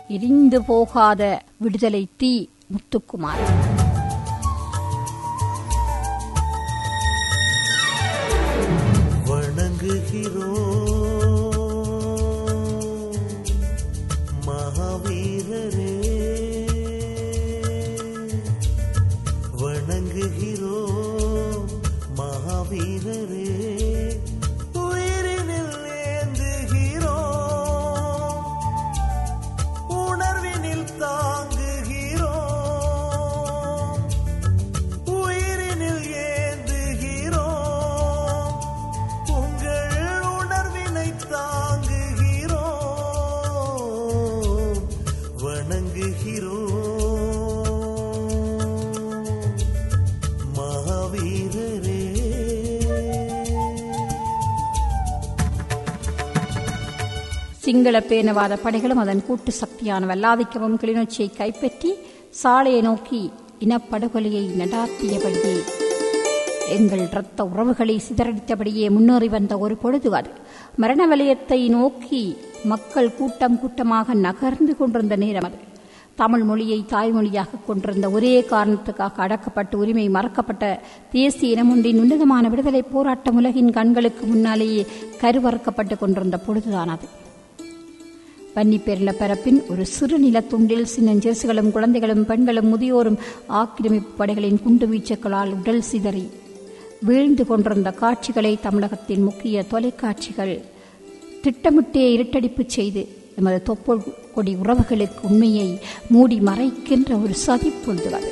எரிந்து போகாத விடுதலை தீ முத்துக்குமார் வணங்குகிறோம் மகாவீரரே வணங்குகிறோம் மகாவீரரே உயிரினில் ஏந்துகிறோம் உணர்வினில் தாங்குகிறோம் உயிரினில் ஏந்துகிறோம் உங்கள் உணர்வினை தாங்குகிறோம் வணங்குகிறோம் மகாவீரரே சிங்கள பேனவாத படைகளும் அதன் கூட்டு சக்தியான வல்லாதிக்கவும் கிளிநொச்சியை கைப்பற்றி சாலையை நோக்கி இனப்படுகொலையை நடாத்தியபடியே எங்கள் இரத்த உறவுகளை சிதறடித்தபடியே முன்னேறி வந்த ஒரு பொழுது அது மரண வலயத்தை நோக்கி மக்கள் கூட்டம் கூட்டமாக நகர்ந்து கொண்டிருந்த நேரம் அது தமிழ் மொழியை தாய்மொழியாக கொண்டிருந்த ஒரே காரணத்துக்காக அடக்கப்பட்டு உரிமை மறக்கப்பட்ட தேசிய இனம் ஒன்றின் உன்னதமான விடுதலை போராட்டம் உலகின் கண்களுக்கு முன்னாலேயே கருவறுக்கப்பட்டு கொண்டிருந்த பொழுதுதான் அது வன்னிப்பெருள பரப்பின் ஒரு சிறு நிலத்துண்டில் சின்னஞ்சிறுசுகளும் குழந்தைகளும் பெண்களும் முதியோரும் ஆக்கிரமிப்பு படைகளின் குண்டு வீச்சுக்களால் உடல் சிதறி வீழ்ந்து கொண்டிருந்த காட்சிகளை தமிழகத்தின் முக்கிய தொலைக்காட்சிகள் திட்டமிட்டே இருட்டடிப்பு செய்து எமது தொப்புள் கொடி உறவுகளுக்கு உண்மையை மூடி மறைக்கின்ற ஒரு சதிப்பொழுது அது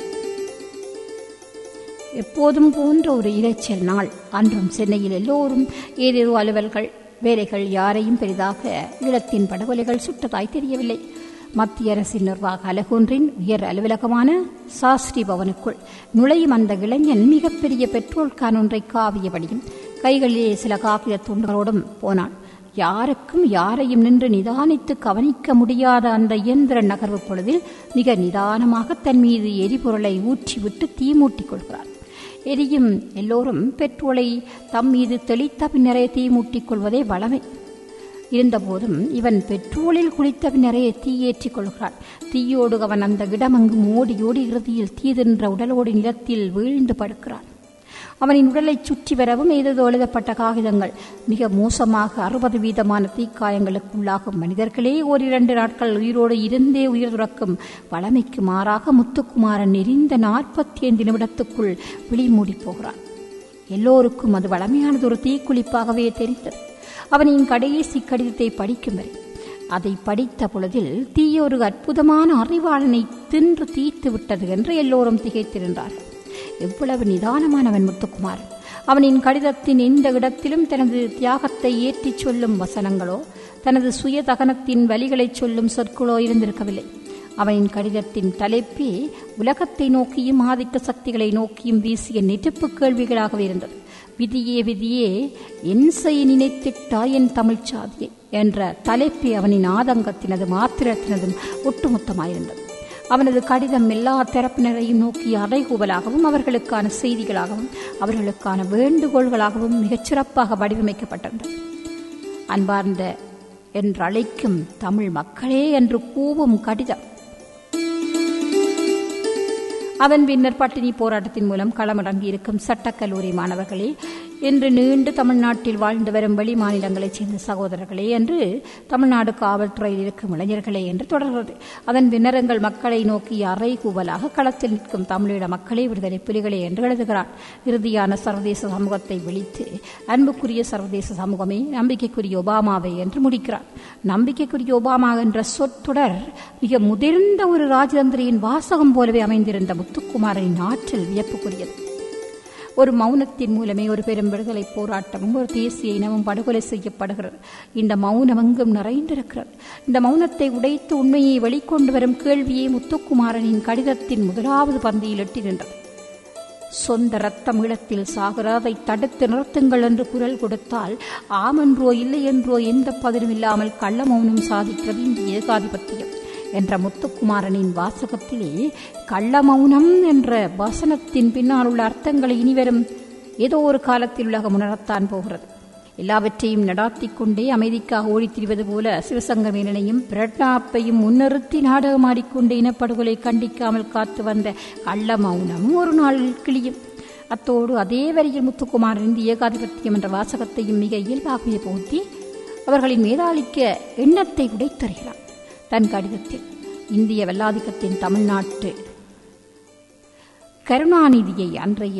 எப்போதும் போன்ற ஒரு இரைச்சல் நாள் அன்றும் சென்னையில் எல்லோரும் ஏதேதோ அலுவல்கள் வேலைகள் யாரையும் பெரிதாக ஈழத்தின் படுகொலைகள் சுட்டதாய் தெரியவில்லை மத்திய அரசின் நிர்வாக அலகொன்றின் உயர் அலுவலகமான சாஸ்திரி பவனுக்குள் நுழையும் அந்த இளைஞன் மிகப்பெரிய பெட்ரோல் கான் ஒன்றை காவியபடியும் கைகளிலே சில காகித துண்டுகளோடும் போனான் யாருக்கும் யாரையும் நின்று நிதானித்து கவனிக்க முடியாத அந்த இயந்திர நகர்வு பொழுதில் மிக நிதானமாக தன் மீது எரிபொருளை ஊற்றிவிட்டு தீமூட்டிக் கொள்கிறார் எரியும் எல்லோரும் பெட்ரோலை தம் மீது தெளித்த பின்னரே தீமூட்டிக் கொள்வதே வளமை இருந்தபோதும் இவன் பெட்ரோலில் குளித்த பின்னரே தீயேற்றிக் கொள்கிறான் தீயோடு அவன் அந்த இடமங்கும் ஓடி ஓடி இறுதியில் தீதென்ற உடலோடு நிலத்தில் வீழ்ந்து படுக்கிறான் அவனின் உடலைச் சுற்றி வரவும் ஏதேதோ எழுதப்பட்ட காகிதங்கள் மிக மோசமாக அறுபது வீதமான தீக்காயங்களுக்குள்ளாகும் மனிதர்களே ஓரிரண்டு நாட்கள் உயிரோடு இருந்தே உயிர் துறக்கும் வளமைக்கு மாறாக முத்துக்குமாரன் எரிந்த நாற்பத்தி ஐந்து நிமிடத்துக்குள் விழிமூடி போகிறான் எல்லோருக்கும் அது வளமையானது ஒரு தீக்குளிப்பாகவே தெரிந்தது அவனின் கடைசி கடிதத்தை படிக்கும் வரை அதை படித்த பொழுதில் தீய ஒரு அற்புதமான அறிவாளனை தின்று தீர்த்து விட்டது என்று எல்லோரும் திகைத்திருந்தார்கள் எவ்வளவு நிதானமானவன் முத்துக்குமார் அவனின் கடிதத்தின் எந்த இடத்திலும் தனது தியாகத்தை ஏற்றிச் சொல்லும் வசனங்களோ தனது சுய தகனத்தின் வழிகளைச் சொல்லும் சொற்களோ இருந்திருக்கவில்லை அவனின் கடிதத்தின் தலைப்பே உலகத்தை நோக்கியும் ஆதிக்க சக்திகளை நோக்கியும் வீசிய நெருப்பு கேள்விகளாகவே இருந்தது விதியே விதியே என் செய் நினைத்திட்டாய் என் தமிழ்ச் சாதியை என்ற தலைப்பே அவனின் ஆதங்கத்தினதும் ஆத்திரத்தினதும் ஒட்டுமொத்தமாயிருந்தது அவனது கடிதம் எல்லா தரப்பினரையும் நோக்கிய அறைகூவலாகவும் அவர்களுக்கான செய்திகளாகவும் அவர்களுக்கான வேண்டுகோள்களாகவும் மிகச் சிறப்பாக வடிவமைக்கப்பட்டிருந்தது அன்பார்ந்த என்றழைக்கும் தமிழ் மக்களே என்று கூவும் கடிதம் அதன் பின்னர் பட்டினி போராட்டத்தின் மூலம் களமிறங்கி இருக்கும் சட்டக்கல்லூரி மாணவர்களே இன்று நீண்டு தமிழ்நாட்டில் வாழ்ந்து வரும் வெளி மாநிலங்களைச் சேர்ந்த சகோதரர்களே என்று தமிழ்நாடு காவல்துறையில் இருக்கும் இளைஞர்களே என்று தொடர்கிறது அதன் பின்னர் எங்கள் மக்களை நோக்கி அறை கூவலாக களத்தில் நிற்கும் தமிழீழ மக்களே விடுதலை புலிகளே என்று எழுதுகிறான் இறுதியான சர்வதேச சமூகத்தை விழித்து அன்புக்குரிய சர்வதேச சமூகமே நம்பிக்கைக்குரிய ஒபாமாவை என்று முடிக்கிறார் நம்பிக்கைக்குரிய ஒபாமா என்ற சொற்றொடர் மிக முதிர்ந்த ஒரு ராஜதந்திரியின் வாசகம் போலவே அமைந்திருந்த முத்துக்குமாரின் ஆற்றல் வியப்புக்குரியது ஒரு மௌனத்தின் மூலமே ஒரு பெரும் விடுதலை போராட்டமும் ஒரு தேசிய இனமும் படுகொலை செய்யப்படுகிறது இந்த மௌனம் எங்கும் நிறைந்திருக்கிறது இந்த மௌனத்தை உடைத்து உண்மையை வெளிக்கொண்டு வரும் கேள்வியே முத்துக்குமாரனின் கடிதத்தின் முதலாவது பந்தியில் எட்டி நின்றது சொந்த ரத்தம் ஈழத்தில் சாகிறதை தடுத்து நிறுத்துங்கள் என்று குரல் கொடுத்தால் ஆமென்றோ இல்லை என்றோ எந்த பதிலும் இல்லாமல் கள்ள மௌனம் சாதிக்கிறது இந்த ஏகாதிபத்தியம் என்ற முத்துக்குமாரனின் வாசகத்திலே கள்ள மௌனம் என்ற வசனத்தின் பின்னால் உள்ள அர்த்தங்களை இனிவரும் ஏதோ ஒரு காலத்தில் உலகம் உணரத்தான் போகிறது எல்லாவற்றையும் நடாத்திக் கொண்டே அமைதிக்காக ஓடித் திரிவது போல சிவசங்கமேனனையும் பிரட்னாப்பையும் முன்னிறுத்தி நாடகமாடிக்கொண்டு இனப்படுகொலை கண்டிக்காமல் காத்து வந்த கள்ள மௌனம் ஒரு நாள் கிளியும் அத்தோடு அதே வரியில் முத்துக்குமாரன் இந்திய ஏகாதிபத்தியம் என்ற வாசகத்தையும் மிக இயல்பாகவே போத்தி அவர்களின் மேதாளிக்க எண்ணத்தை உடைத்தருகிறார் தன் கடிதத்தில் இந்திய வல்லாதிக்கத்தின் தமிழ்நாட்டு கருணாநிதியை அன்றைய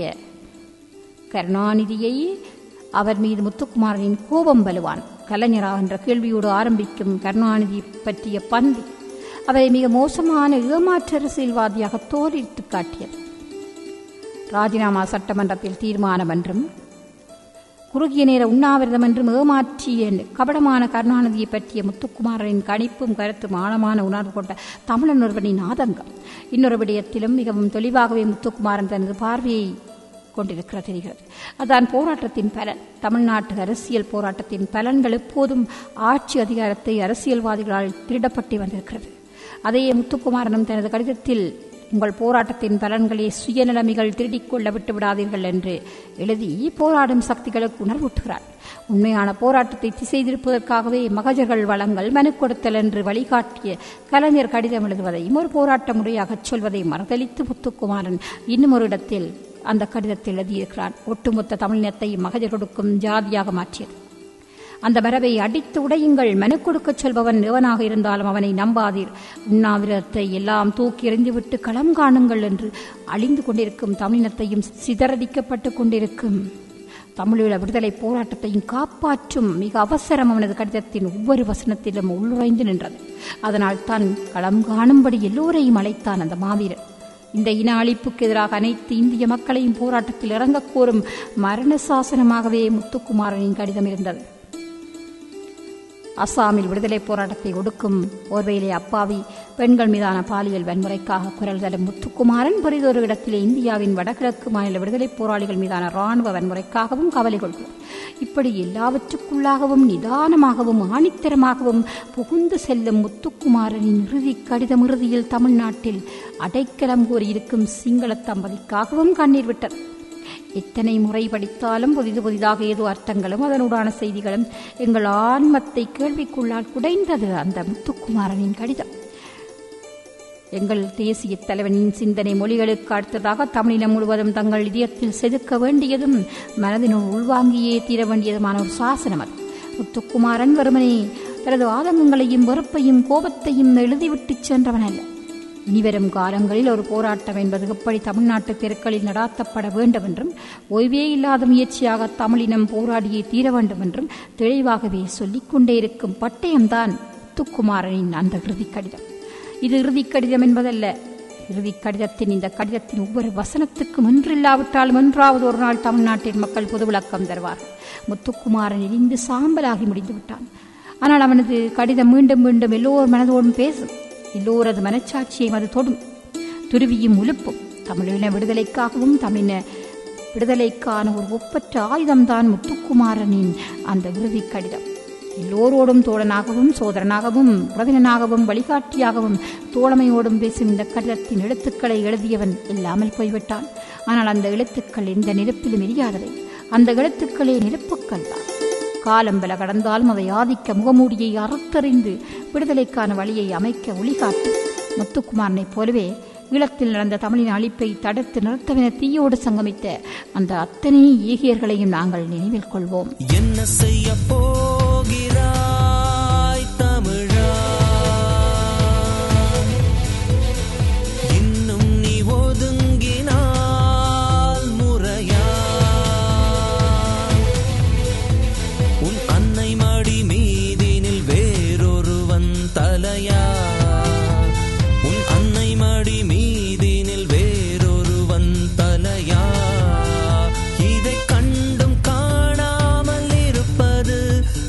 கருணாநிதியை அவர் மீது முத்துக்குமாரனின் கோபம் வலுவான் கலைஞரா என்ற கேள்வியோடு ஆரம்பிக்கும் கருணாநிதி பற்றிய பந்தி அவரை மிக மோசமான ஏமாற்று அரசியல்வாதியாக தோலித்து காட்டியது ராஜினாமா சட்டமன்றத்தில் தீர்மானம் என்றும் குறுகிய நேர உண்ணாவிரதம் என்றும் ஏமாற்றிய கபடமான கருணாநிதியை பற்றிய முத்துக்குமாரனின் கணிப்பும் கருத்தும் ஆழமான உணர்வு கொண்ட தமிழன் ஒருவனின் ஆதங்கம் இன்னொரு விடயத்திலும் மிகவும் தெளிவாகவே முத்துக்குமாரன் தனது பார்வையை கொண்டிருக்கிற தெரிகிறது அதான் போராட்டத்தின் பலன் தமிழ்நாட்டு அரசியல் போராட்டத்தின் பலன்கள் எப்போதும் ஆட்சி அதிகாரத்தை அரசியல்வாதிகளால் திருடப்பட்டு வந்திருக்கிறது அதையே முத்துக்குமாரனும் தனது கடிதத்தில் உங்கள் போராட்டத்தின் பலன்களை சுயநலமிகள் திருடிக் கொள்ள விட்டு விடாதீர்கள் என்று எழுதி போராடும் சக்திகளுக்கு உணர்வூட்டுகிறார் உண்மையான போராட்டத்தை திசை திருப்பதற்காகவே மகஜர்கள் வளங்கள் மனு கொடுத்தல் என்று வழிகாட்டிய கலைஞர் கடிதம் எழுதுவதையும் ஒரு போராட்ட முறையாகச் சொல்வதை மறுதளித்து முத்துக்குமாரன் இன்னும் ஒரு இடத்தில் அந்த கடிதத்தில் எழுதியிருக்கிறான் ஒட்டுமொத்த தமிழினத்தையும் மகஜர் கொடுக்கும் ஜாதியாக மாற்றியது அந்த மரபை அடித்து உடையுங்கள் மனு கொடுக்கச் சொல்பவன் எவனாக இருந்தாலும் அவனை நம்பாதீர் உண்ணாவிரதத்தை எல்லாம் தூக்கி எறிந்துவிட்டு களம் காணுங்கள் என்று அழிந்து கொண்டிருக்கும் தமிழினத்தையும் சிதறடிக்கப்பட்டு கொண்டிருக்கும் தமிழீழ விடுதலை போராட்டத்தையும் காப்பாற்றும் மிக அவசரம் அவனது கடிதத்தின் ஒவ்வொரு வசனத்திலும் உள்ளுரைந்து நின்றது அதனால் தான் களம் காணும்படி எல்லோரையும் அழைத்தான் அந்த மாவீரன் இந்த இன அழிப்புக்கு எதிராக அனைத்து இந்திய மக்களையும் போராட்டத்தில் இறங்கக் கோரும் மரண சாசனமாகவே முத்துக்குமாரனின் கடிதம் இருந்தது அஸ்ஸாமில் விடுதலை போராட்டத்தை ஒடுக்கும் ஓர்வையிலே அப்பாவி பெண்கள் மீதான பாலியல் வன்முறைக்காக குரல் தரும் முத்துக்குமாரன் பெரிதொரு இடத்திலே இந்தியாவின் வடகிழக்கு மாநில விடுதலை போராளிகள் மீதான ராணுவ வன்முறைக்காகவும் கவலை கொள்கிறார் இப்படி எல்லாவற்றுக்குள்ளாகவும் நிதானமாகவும் ஆணித்தரமாகவும் புகுந்து செல்லும் முத்துக்குமாரனின் இறுதி கடிதம் இறுதியில் தமிழ்நாட்டில் அடைக்கலம் கோரியிருக்கும் சிங்கள தம்பதிக்காகவும் கண்ணீர் விட்டது எத்தனை முறை படித்தாலும் புதிது புதிதாக ஏதோ அர்த்தங்களும் அதனுடான செய்திகளும் எங்கள் ஆன்மத்தை கேள்விக்குள்ளால் குடைந்தது அந்த முத்துக்குமாரனின் கடிதம் எங்கள் தேசிய தலைவனின் சிந்தனை மொழிகளுக்கு அடுத்ததாக தமிழினம் முழுவதும் தங்கள் இதயத்தில் செதுக்க வேண்டியதும் மனதினுள் உள்வாங்கியே தீர வேண்டியதுமான ஒரு சாசனம் அது முத்துக்குமாரன் வெறுமனே தனது ஆதங்கங்களையும் வெறுப்பையும் கோபத்தையும் எழுதிவிட்டுச் சென்றவன் அல்ல இனிவரும் காலங்களில் ஒரு போராட்டம் என்பது எப்படி தமிழ்நாட்டு தெருக்களில் நடாத்தப்பட வேண்டும் என்றும் ஓய்வே இல்லாத முயற்சியாக தமிழினம் போராடியே தீர வேண்டும் என்றும் தெளிவாகவே சொல்லிக்கொண்டே இருக்கும் பட்டயம்தான் முத்துக்குமாரனின் அந்த இறுதிக் கடிதம் இது இறுதிக் கடிதம் என்பதல்ல இறுதிக் கடிதத்தின் இந்த கடிதத்தின் ஒவ்வொரு வசனத்துக்கும் இன்றில்லாவிட்டாலும் என்றாவது ஒரு நாள் தமிழ்நாட்டின் மக்கள் பொது விளக்கம் தருவார்கள் முத்துக்குமாரன் எரிந்து சாம்பலாகி முடிந்து விட்டான் ஆனால் அவனது கடிதம் மீண்டும் மீண்டும் எல்லோர் மனதோடும் பேசும் எல்லோரது மனச்சாட்சியை அது தொடும் துருவியும் உலுப்பும் தமிழின விடுதலைக்காகவும் தமிழின விடுதலைக்கான ஒரு ஒப்பற்ற ஆயுதம்தான் முத்துக்குமாரனின் அந்த இறுதிக் கடிதம் எல்லோரோடும் தோழனாகவும் சோதரனாகவும் உறவினனாகவும் வழிகாட்டியாகவும் தோழமையோடும் பேசும் இந்த கடிதத்தின் எழுத்துக்களை எழுதியவன் இல்லாமல் போய்விட்டான் ஆனால் அந்த எழுத்துக்கள் எந்த நெருப்பிலும் எரியாதவை அந்த எழுத்துக்களே நெருப்புக்கள் தான் காலம் பல கடந்தாலும் அதை ஆதிக்க முகமூடியை அறுத்தறிந்து விடுதலைக்கான வழியை அமைக்க ஒளிகாட்டும் முத்துக்குமாரனைப் போலவே ஈழத்தில் நடந்த தமிழின் அழிப்பை தடுத்து நிறுத்தவென தீயோடு சங்கமித்த அந்த அத்தனை ஈகியர்களையும் நாங்கள் நினைவில் கொள்வோம் என்ன செய்ய போகிறாய் தமிழா இன்னும் நீ ஒதுங்கினால் முறையா உன் அன்னை மடி மீதினில் வேறொருவன் தலையா உன் அன்னை மடி மீதினில் வேறொருவன் தலையா இதை கண்டும் காணாமல் இருப்பது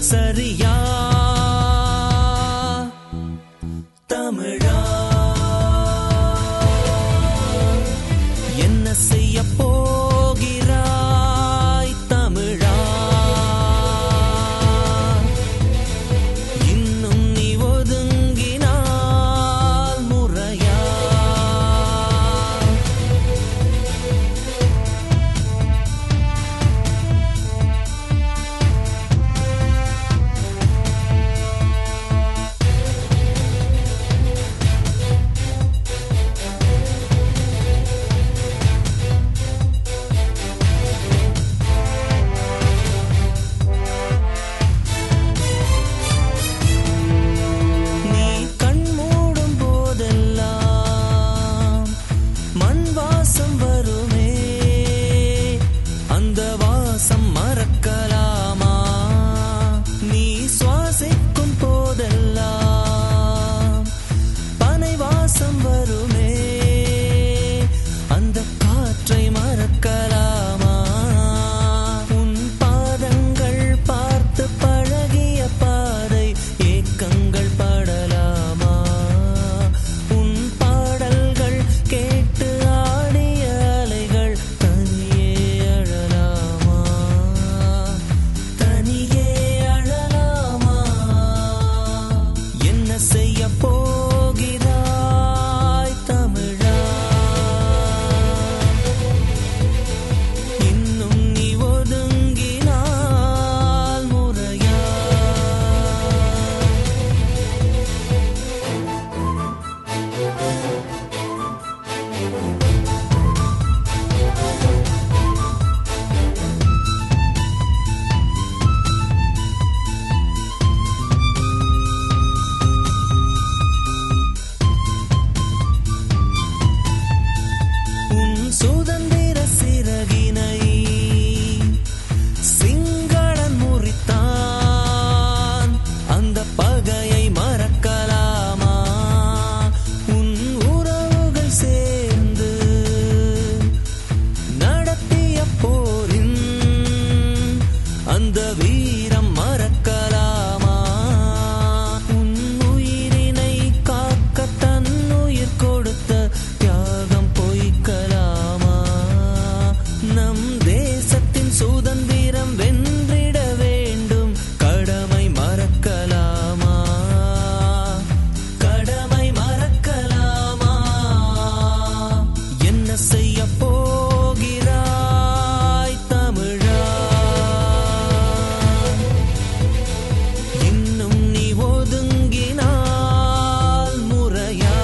வாசம் வருமே அந்த காற்றை மறக்கலாமா உன் பாதங்கள் பார்த்து பழகிய பாதை ஏக்கங்கள் படலாமா உன் பாடல்கள் கேட்டு ஆடிய அலைகள் தனியே அழலாமா தனியே அழலாமா என்ன செய்ய போகிறாய் தமிழா இன்னும் நீ ஒதுங்கினால் முறையா உன் சுதந்திர சிறகினை சிங்களன் முறித்தான் அந்த பகையை மறக்கலாமா உன் உறவுகள் சேர்ந்து நடத்திய போரின் அந்த வீரம் மறக்கலாமா உன் உயிரினை காக்க தன்னுயிர் கொடுத்த தியாகம் பொய்க்கலாமா நம் தேசத்தின் சுதந்திரம் வென்றிட வேண்டும் கடமை மறக்கலாமா கடமை மறக்கலாமா என்ன செய்ய போகிறாய் தமிழா இன்னும் நீ ஒதுங்கினால் முறையா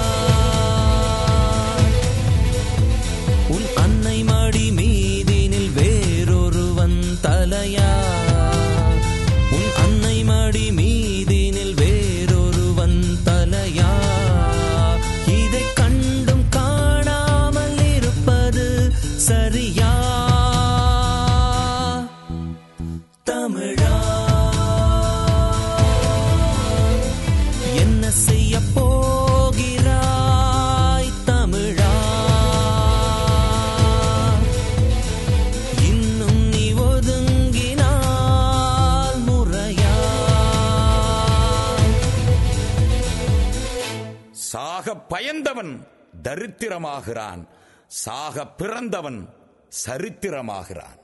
உன் அன்னை மடி மீதினில் வேறொருவன் தலையா உன் அன்னை மடி மீதினில் வேறொருவன் தலையா இதை கண்டும் காணாமல் இருப்பது சரியா தமிழா என்ன செய்ய போகிறாய் தமிழா இன்னும் நீ ஒதுங்கினால் முறையா சாக பயந்தவன் தரித்திரமாகிறான் சாக பிறந்தவன் சரித்திரமாகிறான்